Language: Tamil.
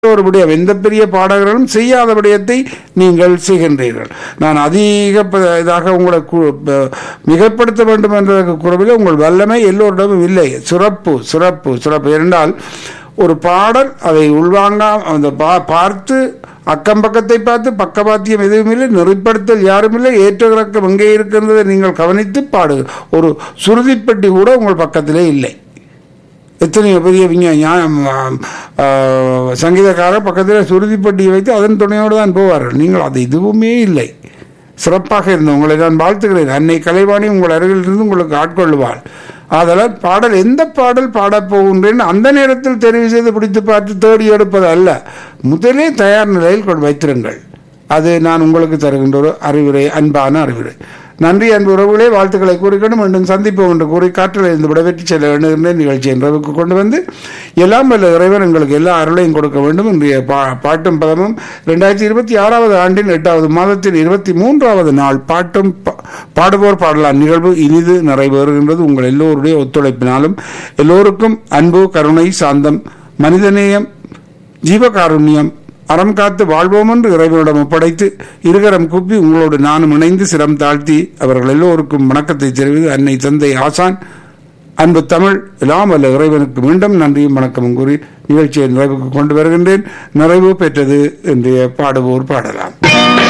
ஒரு விடயம் எந்த பெரிய பாடகர்களும் செய்யாத விடயத்தை நீங்கள் செய்கின்றீர்கள் நான் அதிக ப- இதாக உங்களை கு- ப- மிகைப்படுத்த வேண்டும் என்ற குறவிலே உங்கள் வல்லமை எல்லோரிடமும் இல்லை சிறப்பு சிறப்பு சிறப்பு என்றால் ஒரு பாடல் அதை உள்வாங்க அந்த பா- பார்த்து அக்கம் பக்கத்தை பார்த்து பக்கவாத்தியம் எதுவும் இல்லை நெறிப்படுத்தல் யாரும் இல்லை ஏற்ற இறக்கம் எங்கே இருக்கின்றதை நீங்கள் கவனித்து பாடு ஒரு சுருதிப்பட்டி கூட உங்கள் பக்கத்திலே இல்லை எத்தனையோ பெரிய விஞ்ஞா ஞா- ஆ, சங்கீதக்காரர் பக்கத்தில் சுருதிப்பட்டியை வைத்து அதன் துணையோடு தான் போவார்கள் நீங்கள் அது எதுவுமே இல்லை சிறப்பாக இருந்த உங்களை நான் வாழ்த்துகிறேன் அன்னை கலைவாணி உங்கள் அருகில் இருந்து உங்களுக்கு ஆட்கொள்வாள் ஆதலால் பாடல் எந்த பாடல் பாடப் போகின்றேன் அந்த நேரத்தில் தெரிவு செய்து பிடித்து பார்த்து தேடி எடுப்பது அல்ல முதலே தயார் நிலையில் கொண்டு வைத்திருங்கள் அது நான் உங்களுக்கு தருகின்ற ஒரு அறிவுரை அன்பான அறிவுரை நன்றி அன்பு உறவுகளே வாழ்த்துக்களை கூறிக்கொண்டு மீண்டும் சந்திப்போம் என்று கூறி காற்றில் இருந்து விடைபெற்று செல்ல வேண்டுகின்ற நிகழ்ச்சி என்றவுக்கு கொண்டு வந்து எல்லாம் வல்ல இறைவன் எங்களுக்கு எல்லா அருளையும் கொடுக்க வேண்டும் இன்றைய பா பாட்டும் பதமும் ரெண்டாயிரத்தி இருபத்தி ஆறாவது ஆண்டின் எட்டாவது மாதத்தின் இருபத்தி மூன்றாவது நாள் பாட்டும் பா- பாடுவோர் பாடலாம் நிகழ்வு இனிது நிறைவேறுகின்றது உங்கள் எல்லோருடைய ஒத்துழைப்பினாலும் எல்லோருக்கும் அன்பு கருணை சாந்தம் மனிதநேயம் ஜீவகாருண்யம் அறம் காத்து வாழ்வோம் என்று இறைவனிடம் ஒப்படைத்து இருகரம் கூப்பி உங்களோடு நானும் இணைந்து சிரம் தாழ்த்தி அவர்கள் எல்லோருக்கும் வணக்கத்தை தெரிவித்து அன்னை தந்தை ஆசான் அன்பு தமிழ் எல்லாம் வல்ல இறைவனுக்கு மீண்டும் நன்றியும் வணக்கமும் கூறி நிகழ்ச்சியை நிறைவுக்கு கொண்டு வருகின்றேன் நிறைவு பெற்றது இன்றைய பாடுவோர் பாடலாம்